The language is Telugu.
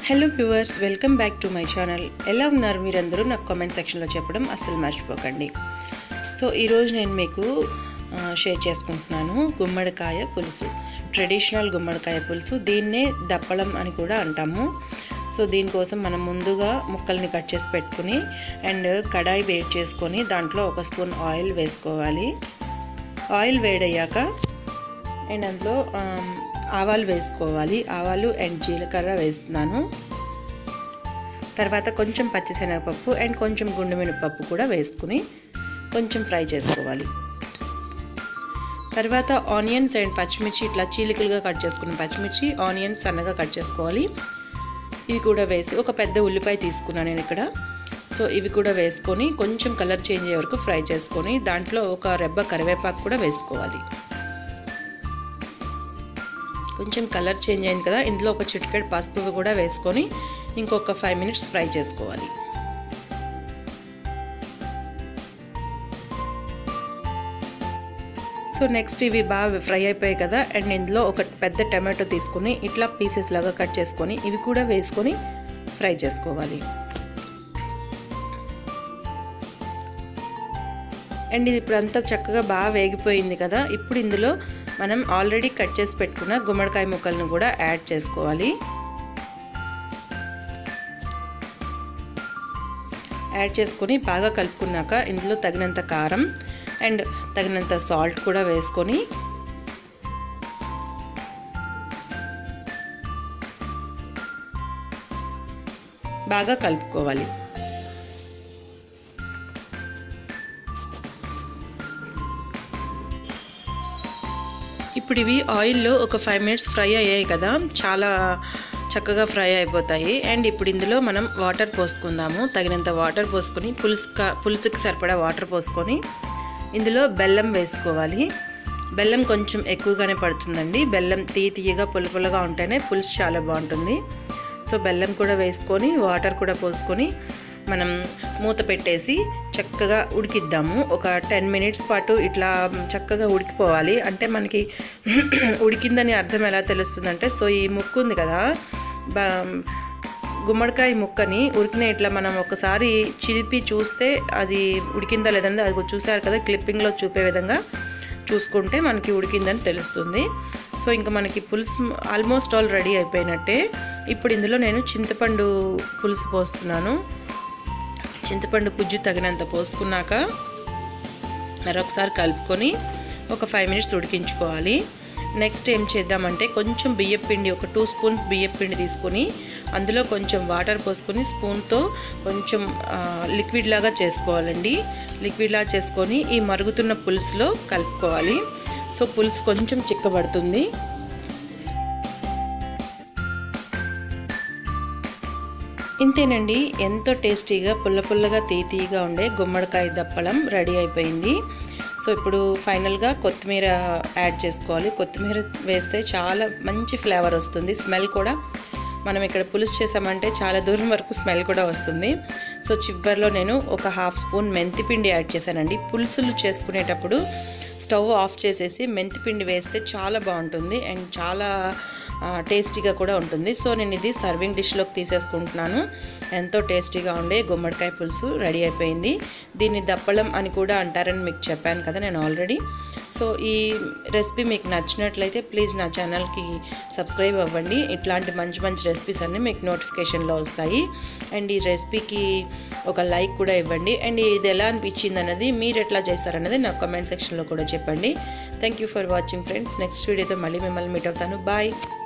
hello viewers welcome back to my channel ఎలా ఉన్నారు మీరందరూ నాకు కామెంట్ సెక్షన్లో చెప్పడం అస్సలు మర్చిపోకండి సో ఈరోజు నేను మీకు ఆ, షేర్ చేసుకుంటున్నాను గుమ్మడికాయ పులుసు ట్రెడిషనల్ గుమ్మడికాయ పులుసు దీన్నే దప్పడం అని కూడా అంటాము సో దీనికోసం మనం ముందుగా ముక్కల్ని కట్ చేసి పెట్టుకుని అండ్ కడాయి వేడి చేసుకొని దాంట్లో ఒక స్పూన్ ఆయిల్ వేసుకోవాలి ఆయిల్ వేడయ్యాక అండ్ అందులో ఆమ్, ఆవాలు వేసుకోవాలి ఆవాలు అండ్ జీలకర్ర వేస్తున్నాను తర్వాత కొంచెం పచ్చిశనగపప్పు అండ్ కొంచెం గుండు మినపప్పు కూడా వేసుకుని కొంచెం ఫ్రై చేసుకోవాలి తర్వాత ఆనియన్స్ అండ్ పచ్చిమిర్చి ఇట్లా చీలికలుగా కట్ చేసుకున్న పచ్చిమిర్చి ఆనియన్స్ సన్నగా కట్ చేసుకోవాలి ఇవి కూడా వేసి ఒక పెద్ద ఉల్లిపాయ తీసుకున్నాను నేను ఇక్కడ సో ఇవి కూడా వేసుకొని కొంచెం కలర్ చేంజ్ అయ్యే వరకు ఫ్రై చేసుకొని దాంట్లో ఒక రెబ్బ కరివేపాకు కూడా వేసుకోవాలి కొంచెం కలర్ చేంజ్ అయింది కదా ఇందులో ఒక చిటికెడు పసుపు కూడా వేసుకొని ఇంకొక ఫైవ్ మినిట్స్ ఫ్రై చేసుకోవాలి సో నెక్స్ట్ ఇవి బాగా ఫ్రై అయిపోయాయి కదా అండ్ ఇందులో ఒక పెద్ద టమాటో తీసుకొని ఇట్లా పీసెస్ లాగా కట్ చేసుకొని ఇవి కూడా వేసుకొని ఫ్రై చేసుకోవాలి అండ్ ఇది ఇప్పుడు అంతా చక్కగా బాగా వేగిపోయింది కదా ఇప్పుడు ఇందులో మనం ఆల్రెడీ కట్ చేసి పెట్టుకున్న గుమ్మడికాయ ముక్కలను కూడా యాడ్ చేసుకోవాలి యాడ్ చేసుకొని బాగా కలుపుకున్నాక ఇందులో తగినంత కారం అండ్ తగినంత సాల్ట్ కూడా వేసుకొని బాగా కలుపుకోవాలి ఇప్పుడు ఇవి ఆయిల్లో ఒక ఫైవ్ మినిట్స్ ఫ్రై అయ్యాయి కదా చాలా చక్కగా ఫ్రై అయిపోతాయి అండ్ ఇప్పుడు ఇందులో మనం వాటర్ పోసుకుందాము తగినంత వాటర్ పోసుకొని పులుసు పులుసుకి సరిపడా వాటర్ పోసుకొని ఇందులో బెల్లం వేసుకోవాలి బెల్లం కొంచెం ఎక్కువగానే పడుతుందండి బెల్లం తీయ తీయగా పులుపులుగా ఉంటేనే పులుసు చాలా బాగుంటుంది సో బెల్లం కూడా వేసుకొని వాటర్ కూడా పోసుకొని మనం మూత పెట్టేసి చక్కగా ఉడికిద్దాము ఒక టెన్ మినిట్స్ పాటు ఇట్లా చక్కగా ఉడికిపోవాలి అంటే మనకి ఉడికిందని అర్థం ఎలా తెలుస్తుందంటే సో ఈ ముక్కు ఉంది కదా బా గుమ్మడికాయ ముక్కని ఉరికిన ఇట్లా మనం ఒకసారి చిదిపి చూస్తే అది ఉడికిందా లేదంటే అది చూసారు కదా క్లిప్పింగ్లో చూపే విధంగా చూసుకుంటే మనకి ఉడికిందని తెలుస్తుంది సో ఇంకా మనకి పులుసు ఆల్మోస్ట్ ఆల్ రెడీ అయిపోయినట్టే ఇప్పుడు ఇందులో నేను చింతపండు పులుసు పోస్తున్నాను చింతపండు గుజ్జు తగినంత పోసుకున్నాక మరొకసారి కలుపుకొని ఒక ఫైవ్ మినిట్స్ ఉడికించుకోవాలి నెక్స్ట్ ఏం చేద్దామంటే కొంచెం బియ్యం పిండి ఒక టూ స్పూన్స్ బియ్యం పిండి తీసుకొని అందులో కొంచెం వాటర్ పోసుకొని స్పూన్తో కొంచెం లిక్విడ్ లాగా చేసుకోవాలండి లిక్విడ్ లాగా చేసుకొని ఈ మరుగుతున్న పులుసులో కలుపుకోవాలి సో పులుసు కొంచెం చిక్కబడుతుంది ఇంతేనండి ఎంతో టేస్టీగా పుల్ల పుల్లగా తీతీగా ఉండే గుమ్మడికాయ దప్పడం రెడీ అయిపోయింది సో ఇప్పుడు ఫైనల్గా కొత్తిమీర యాడ్ చేసుకోవాలి కొత్తిమీర వేస్తే చాలా మంచి ఫ్లేవర్ వస్తుంది స్మెల్ కూడా మనం ఇక్కడ పులుసు చేసామంటే చాలా దూరం వరకు స్మెల్ కూడా వస్తుంది సో చివరిలో నేను ఒక హాఫ్ స్పూన్ మెంతిపిండి యాడ్ చేశానండి పులుసులు చేసుకునేటప్పుడు స్టవ్ ఆఫ్ చేసేసి మెంతిపిండి వేస్తే చాలా బాగుంటుంది అండ్ చాలా టేస్టీగా కూడా ఉంటుంది సో నేను ఇది సర్వింగ్ డిష్లోకి తీసేసుకుంటున్నాను ఎంతో టేస్టీగా ఉండే గుమ్మడికాయ పులుసు రెడీ అయిపోయింది దీన్ని దప్పలం అని కూడా అంటారని మీకు చెప్పాను కదా నేను ఆల్రెడీ సో ఈ రెసిపీ మీకు నచ్చినట్లయితే ప్లీజ్ నా ఛానల్కి సబ్స్క్రైబ్ అవ్వండి ఇట్లాంటి మంచి మంచి రెసిపీస్ అన్నీ మీకు నోటిఫికేషన్లో వస్తాయి అండ్ ఈ రెసిపీకి ఒక లైక్ కూడా ఇవ్వండి అండ్ ఇది ఎలా అనిపించింది అన్నది మీరు ఎట్లా చేస్తారన్నది నాకు కమెంట్ సెక్షన్లో కూడా చెప్పండి thank you for watching friends next వీడియోతో మళ్ళీ మిమ్మల్ని మీట్ అవుతాను బాయ్